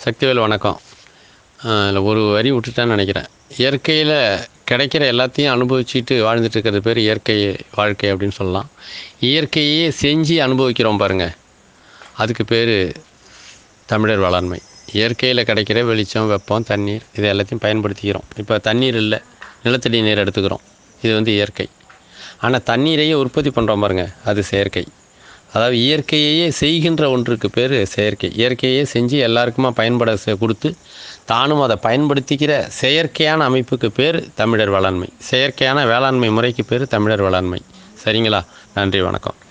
சக்திவேல் வணக்கம் அதில் ஒரு வரி விட்டுட்டேன்னு நினைக்கிறேன் இயற்கையில் கிடைக்கிற எல்லாத்தையும் அனுபவிச்சுட்டு வாழ்ந்துட்டு இருக்கிறது பேர் இயற்கை வாழ்க்கை அப்படின்னு சொல்லலாம் இயற்கையே செஞ்சு அனுபவிக்கிறோம் பாருங்கள் அதுக்கு பேர் தமிழர் வளர்மை இயற்கையில் கிடைக்கிற வெளிச்சம் வெப்பம் தண்ணீர் இது எல்லாத்தையும் பயன்படுத்திக்கிறோம் இப்போ தண்ணீர் இல்லை நிலத்தடி நீர் எடுத்துக்கிறோம் இது வந்து இயற்கை ஆனால் தண்ணீரையே உற்பத்தி பண்ணுறோம் பாருங்க அது செயற்கை அதாவது இயற்கையையே செய்கின்ற ஒன்றுக்கு பேர் செயற்கை இயற்கையே செஞ்சு எல்லாருக்குமா பயன்பட செ- கொடுத்து தானும் அதை பயன்படுத்திக்கிற செயற்கையான அமைப்புக்கு பேர் தமிழர் வேளாண்மை செயற்கையான வேளாண்மை முறைக்கு பேர் தமிழர் வேளாண்மை சரிங்களா நன்றி வணக்கம்